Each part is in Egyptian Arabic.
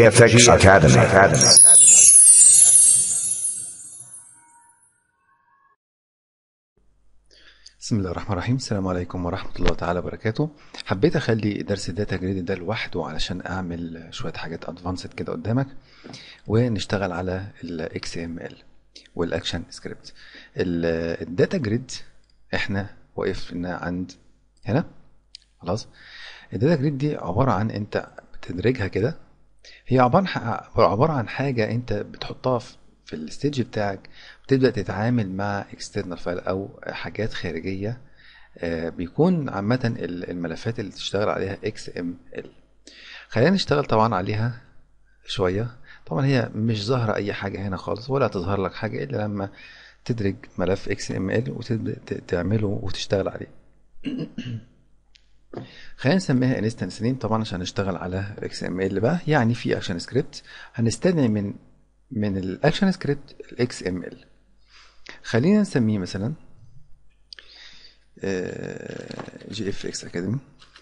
GFX Academy. Academy. بسم الله الرحمن الرحيم السلام عليكم ورحمة الله تعالى وبركاته حبيت اخلي درس الداتا جريد ده لوحده علشان اعمل شوية حاجات ادفانسد كده قدامك ونشتغل على ال XML والاكشن سكريبت الداتا جريد احنا وقفنا عند هنا خلاص الداتا جريد دي عبارة عن انت بتدرجها كده هي عبارة عبارة عن حاجة انت بتحطها في في الستيج بتاعك بتبدأ تتعامل مع external فايل أو حاجات خارجية آه، بيكون عامة ال- الملفات اللي تشتغل عليها XML خلينا نشتغل طبعا عليها شوية طبعا هي مش ظاهرة أي حاجة هنا خالص ولا تظهر لك حاجة إلا لما تدرج ملف XML وتبدأ ت- تعمله وتشتغل عليه خلينا نسميها انستنس نيم طبعا عشان نشتغل على الاكس ام ال بقى يعني في اكشن سكريبت هنستدعي من من الاكشن سكريبت الاكس ام ال خلينا نسميه مثلا جي اف اكس اكاديمي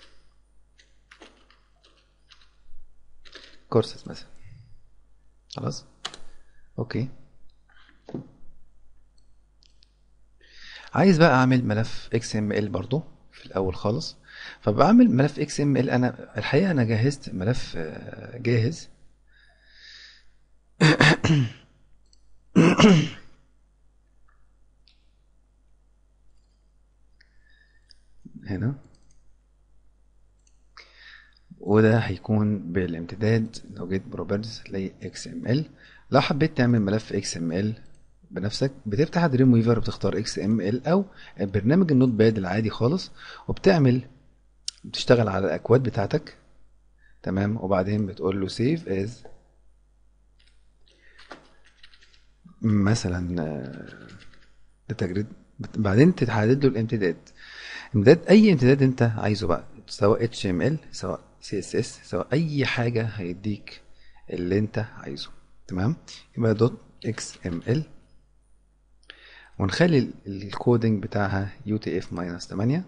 كورسز مثلا خلاص اوكي عايز بقى اعمل ملف اكس ام ال برضو في الاول خالص فبعمل ملف اكس ام ال انا الحقيقه انا جهزت ملف آه، جاهز هنا وده هيكون بالامتداد لو جيت بروبرتيز هتلاقي اكس ام ال لو حبيت تعمل ملف اكس ام ال بنفسك بتفتح دريم ويفر بتختار اكس ام ال او برنامج النوت باد العادي خالص وبتعمل بتشتغل على الاكواد بتاعتك تمام وبعدين بتقول له سيف از مثلا داتا جريد بعدين تحدد له الامتداد امتداد اي امتداد انت عايزه بقى سواء اتش ام ال سواء سي اس اس سواء اي حاجه هيديك اللي انت عايزه تمام يبقى دوت اكس ام ال ونخلي ال- الكودينج بتاعها يو تي اف ماينس 8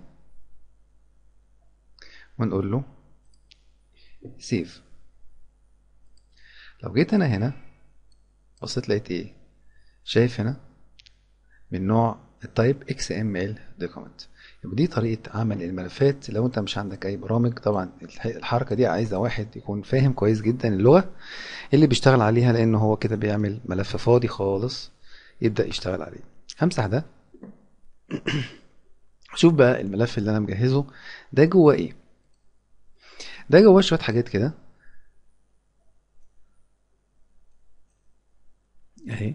ونقول له سيف لو جيت انا هنا بصيت لقيت ايه شايف هنا من نوع التايب اكس ام ال دوكيمنت يبقى دي طريقه عمل الملفات لو انت مش عندك اي برامج طبعا الح- الحركه دي عايزه واحد يكون فاهم كويس جدا اللغه اللي بيشتغل عليها لان هو كده بيعمل ملف فاضي خالص يبدا يشتغل عليه همسح ده شوف بقى الملف اللي انا مجهزه ده جوه ايه ده جواه شويه حاجات كده اهي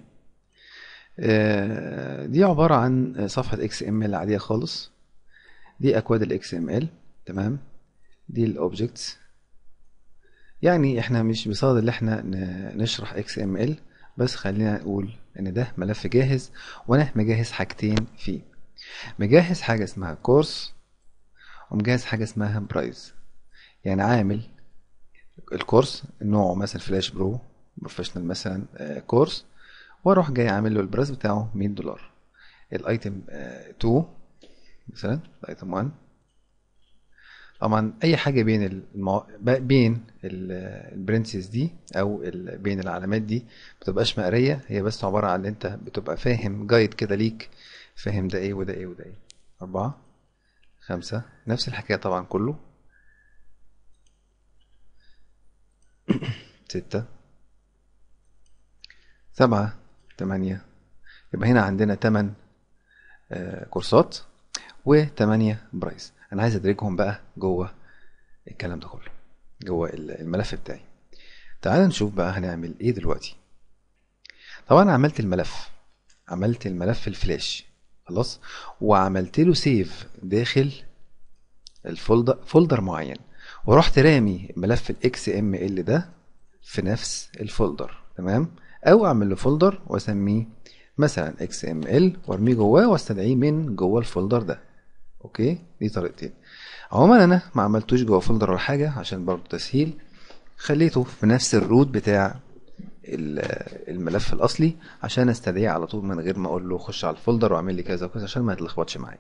آه، دي عبارة عن صفحة اكس ام ال عادية خالص دي اكواد الاكس ام ال تمام دي الاوبجكتس يعني احنا مش بصدد ان احنا ن- نشرح اكس ام ال بس خلينا نقول ان ده ملف جاهز وانا مجهز حاجتين فيه مجهز حاجة اسمها كورس ومجهز حاجة اسمها برايز يعني عامل الكورس نوعه مثلا فلاش برو بروفيشنال مثلا آه، كورس واروح جاي عامل له البرايس بتاعه 100 دولار الايتم 2 مثلا الايتم 1 طبعا اي حاجه بين المو... ب- بين البرنسز دي او ال... بين العلامات دي بتبقاش مقريه هي بس عباره عن ان انت بتبقى فاهم جايد كده ليك فاهم ده ايه وده ايه وده ايه أربعة خمسة نفس الحكاية طبعا كله ستة سبعة تمانية يبقى هنا عندنا تمن آه، كورسات وتمانية برايس أنا عايز أدرجهم بقى جوه الكلام ده كله جوه ال- الملف بتاعي تعال نشوف بقى هنعمل إيه دلوقتي طبعا عملت الملف عملت الملف الفلاش خلاص وعملت له سيف داخل الفولدر فولدر معين ورحت رامي ملف الاكس ام ال ده في نفس الفولدر تمام او اعمل له فولدر واسميه مثلا اكس ام ال وارميه جواه واستدعيه من جوه الفولدر ده اوكي دي طريقتين عموما انا ما عملتوش جوه فولدر ولا حاجه عشان برضه تسهيل خليته في نفس الروت بتاع ال- الملف الاصلي عشان استدعيه على طول من غير ما اقول له خش على الفولدر واعمل لي كذا وكذا عشان ما يتلخبطش معايا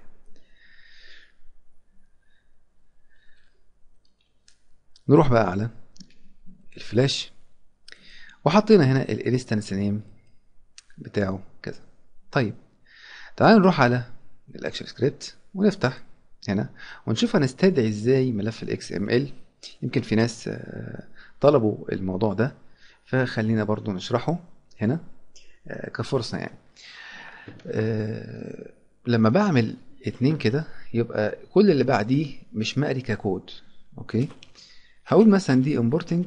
نروح بقى على الفلاش وحطينا هنا الانستنس نيم بتاعه كذا طيب تعالوا نروح على الاكشن سكريبت ونفتح هنا ونشوف هنستدعي ازاي ملف الاكس ام ال يمكن في ناس آه، طلبوا الموضوع ده فخلينا برضو نشرحه هنا آه، كفرصة يعني آه، لما بعمل اتنين كده يبقى كل اللي بعديه مش مقري ككود اوكي هقول مثلا دي importing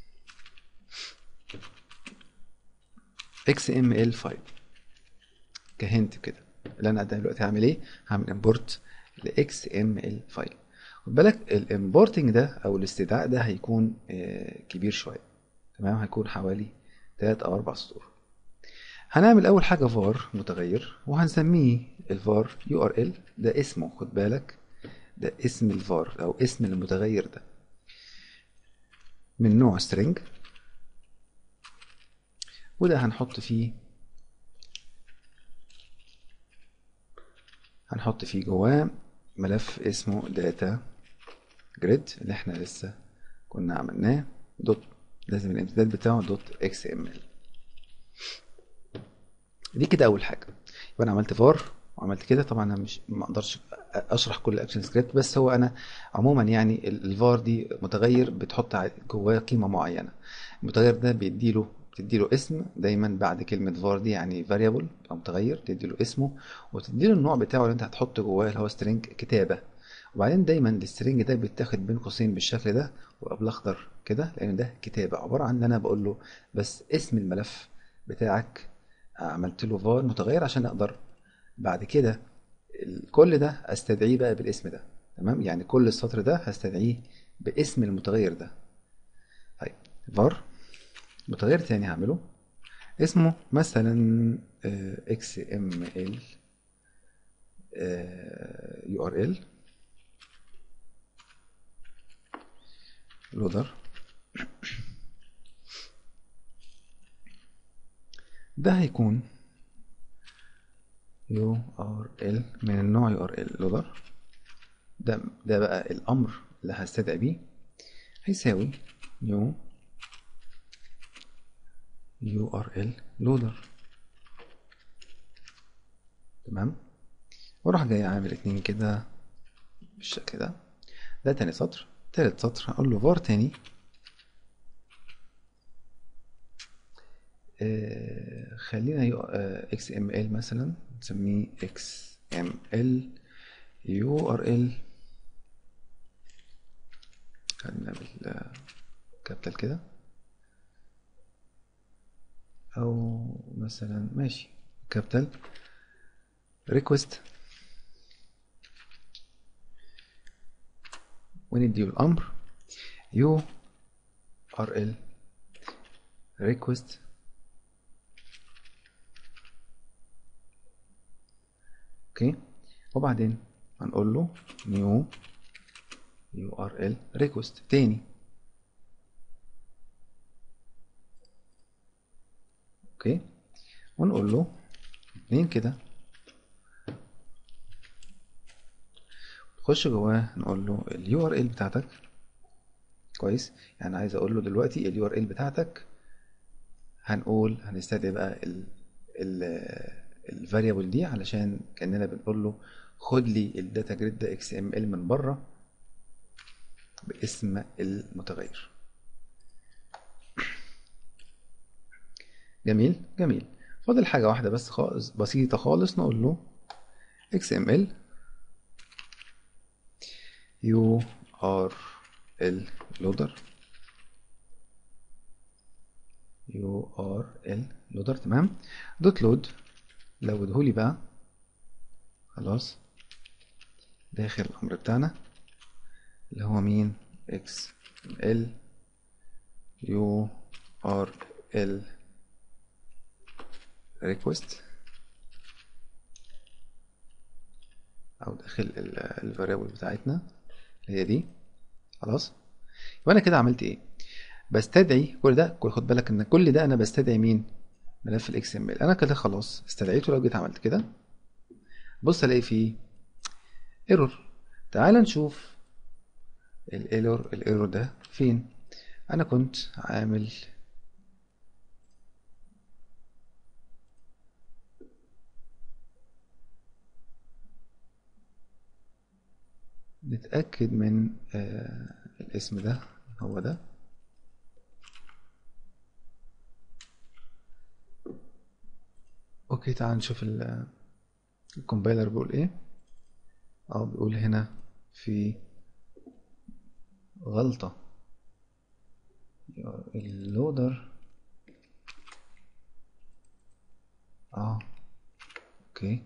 XML فايل كهنت كده اللي انا دلوقتي هعمل ايه هعمل import ل XML فايل خد بالك الامبورتنج ده او الاستدعاء ده هيكون آه، كبير شويه تمام هيكون حوالي 3 او 4 سطور هنعمل اول حاجه var متغير وهنسميه الvar url ده اسمه خد بالك ده اسم الvar او اسم المتغير ده من نوع string وده هنحط فيه هنحط فيه جواه ملف اسمه data grid اللي احنا لسه كنا عملناه دوت لازم الامتداد بتاعه دوت اكس ام ال دي كده اول حاجه يبقى انا عملت فار وعملت كده طبعا انا مش ما اقدرش اشرح كل الاكشن سكريبت بس هو انا عموما يعني الفار دي متغير بتحط ع- جواه قيمه معينه المتغير ده بيديله بتديله اسم دايما بعد كلمه فار دي يعني فاريبل او متغير تديله اسمه وتديله النوع بتاعه اللي انت هتحط جواه اللي هو سترينج كتابه وبعدين دايما السترينج ده بيتاخد بين قوسين بالشكل ده ويبقى بالاخضر كده لان ده كتابه عباره عن ان انا بقول له بس اسم الملف بتاعك عملت له فار متغير عشان اقدر بعد كده ال- كل ده استدعيه بقى بالاسم ده تمام يعني كل السطر ده هستدعيه باسم المتغير ده طيب فار متغير تاني هعمله اسمه مثلا اكس ام ال يو ار ال لودر ده هيكون يو ار ال من النوع يو ار ال لودر ده ده بقى الامر اللي هستدعي بيه هيساوي نيو يو ار ال لودر تمام واروح جاي عامل اتنين كده بالشكل ده ده تاني سطر تالت سطر هقول له var تاني آه خلينا يو آه XML مثلا نسميه XML URL خلينا نعمل كابيتال كده أو مثلا ماشي كابيتال request وندي الأمر URL request اوكي وبعدين هنقول له new URL request تاني اوكي ونقول له اتنين كده نخش جواه نقول له اليو ار ال بتاعتك كويس يعني عايز اقول له دلوقتي اليو ار ال بتاعتك هنقول هنستدعي بقى ال ال الفاريبل دي علشان كاننا بنقول له خد لي الداتا جريد ده اكس ام ال من بره باسم المتغير جميل جميل فاضل حاجة واحدة بس خالص بسيطة خالص نقول له XML URL loader URL loader تمام دوت لود لودهولي بقى خلاص داخل الأمر بتاعنا اللي هو مين XML URL request او داخل الفاريبل بتاعتنا اللي هي دي خلاص يبقى انا كده عملت ايه بستدعي كل ده كل خد بالك ان كل ده انا بستدعي مين ملف الاكس ام ال انا كده خلاص استدعيته لو جيت عملت كده بص الاقي فيه ايرور تعال نشوف الايرور الايرور ده فين انا كنت عامل نتأكد من آه الاسم ده هو ده اوكي تعال نشوف ال- الكومبايلر بيقول ايه اه بيقول هنا في غلطة اللودر اه اوكي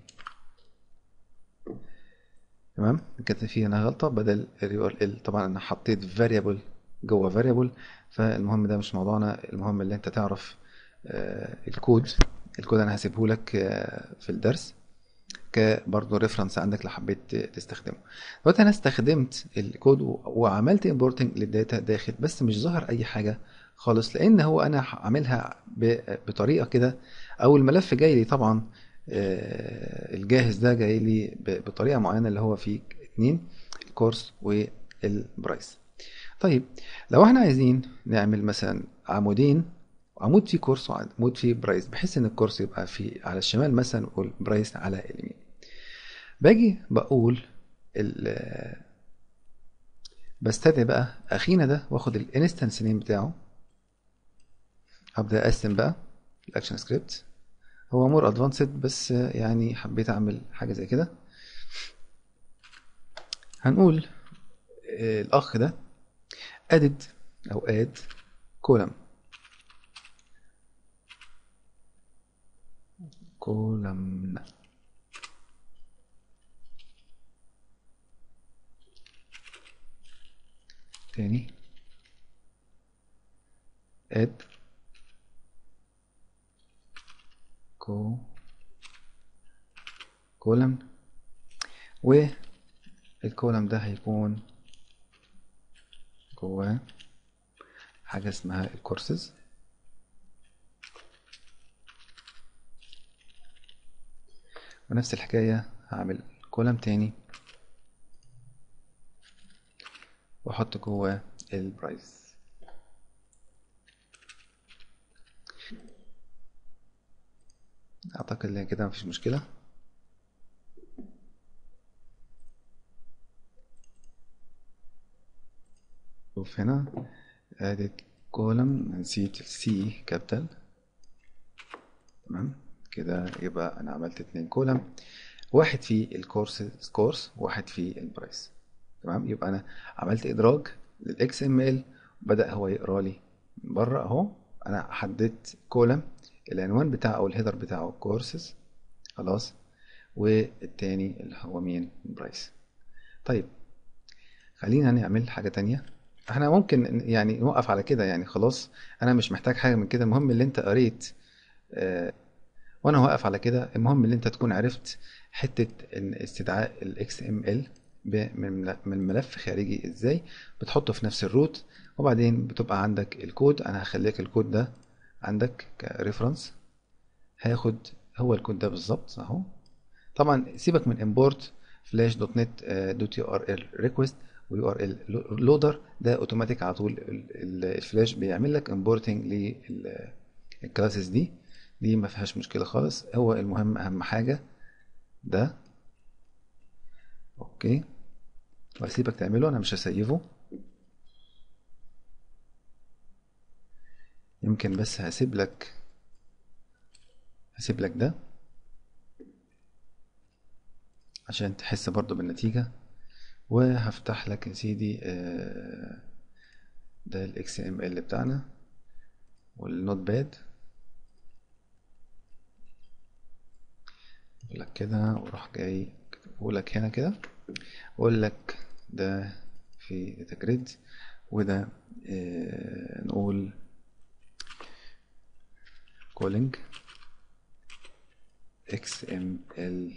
تمام كانت في هنا غلطة بدل ال URL طبعا انا حطيت variable جوه variable فالمهم ده مش موضوعنا المهم اللي انت تعرف آه الكود الكود انا هسيبه لك آه في الدرس كبرضه ريفرنس عندك لو حبيت تستخدمه دلوقتي انا استخدمت الكود و- وعملت امبورتنج للداتا داخل بس مش ظهر اي حاجه خالص لان هو انا عاملها ب- بطريقه كده او الملف جاي لي طبعا آه، الجاهز ده جاي لي ب- بطريقه معينه اللي هو فيه اتنين الكورس والبرايس طيب لو احنا عايزين نعمل مثلا عمودين عمود فيه كورس وعمود فيه برايس بحيث ان الكورس يبقى في على الشمال مثلا والبرايس على اليمين باجي بقول ال بستدعي بقى اخينا ده واخد الانستنس نيم بتاعه هبدا اقسم بقى الاكشن سكريبت هو مور ادفانسد بس يعني حبيت اعمل حاجه زي كده هنقول آه، الاخ ده ادد او اد كولم كولم تاني اد كو كولم والكولم ده هيكون جواه حاجة اسمها الكورسز ونفس الحكاية هعمل كولم تاني واحط جواه البرايس اعتقد ان كده مفيش مشكلة شوف هنا ادت كولم نسيت السي كابيتال تمام كده يبقى انا عملت اتنين كولم واحد في الكورس كورس وواحد في البرايس تمام يبقى انا عملت ادراج للاكس ام ال بدأ هو يقرا لي من بره اهو انا حددت كولم العنوان بتاعه او الهيدر بتاعه كورسز خلاص والتاني اللي هو مين برايس طيب خلينا نعمل حاجة تانية احنا ممكن يعني نوقف على كده يعني خلاص انا مش محتاج حاجة من كده المهم اللي انت قريت آه وانا واقف على كده المهم اللي انت تكون عرفت حتة ان استدعاء الاكس ام ال من من ملف خارجي ازاي بتحطه في نفس الروت وبعدين بتبقى عندك الكود انا هخليك الكود ده عندك كريفرنس هاخد هو الكود ده بالظبط اهو طبعا سيبك من امبورت فلاش دوت نت دوت يو ار ال ريكوست ويو ار ال لودر ده اوتوماتيك على طول الفلاش بيعمل لك امبورتنج للكلاسز دي دي ما فيهاش مشكله خالص هو المهم اهم حاجه ده اوكي واسيبك تعمله انا مش هسيفه يمكن بس هسيب لك هسيب لك ده عشان تحس برضو بالنتيجة وهفتح لك يا سيدي ده ال XML بتاعنا والنوت باد اقول لك كده واروح جاي كتبه لك هنا كده واقول لك ده في داتا جريد وده اه نقول calling XML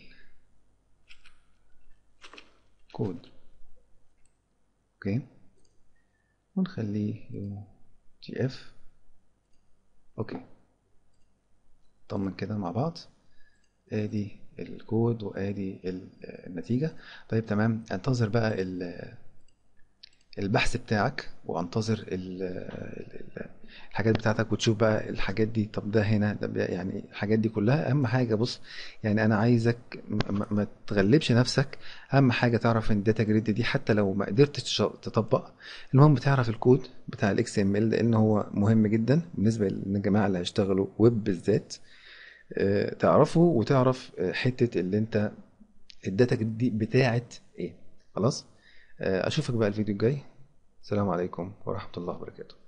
كود اوكي ونخليه يو جي اف اوكي طمن كده مع بعض ادي الكود وادي النتيجة طيب تمام انتظر بقى البحث بتاعك وانتظر الحاجات بتاعتك وتشوف بقى الحاجات دي طب ده هنا ده بقى- يعني الحاجات دي كلها اهم حاجه بص يعني انا عايزك م- م- ما تغلبش نفسك اهم حاجه تعرف ان الداتا جريد دي حتى لو ما قدرتش تش- تطبق المهم تعرف الكود بتاع الاكس ام ال لان هو مهم جدا بالنسبه للجماعه اللي هيشتغلوا ويب بالذات آه، تعرفه وتعرف آه، حته اللي انت الداتا دي بتاعت ايه خلاص آه، اشوفك بقى الفيديو الجاي السلام عليكم ورحمه الله وبركاته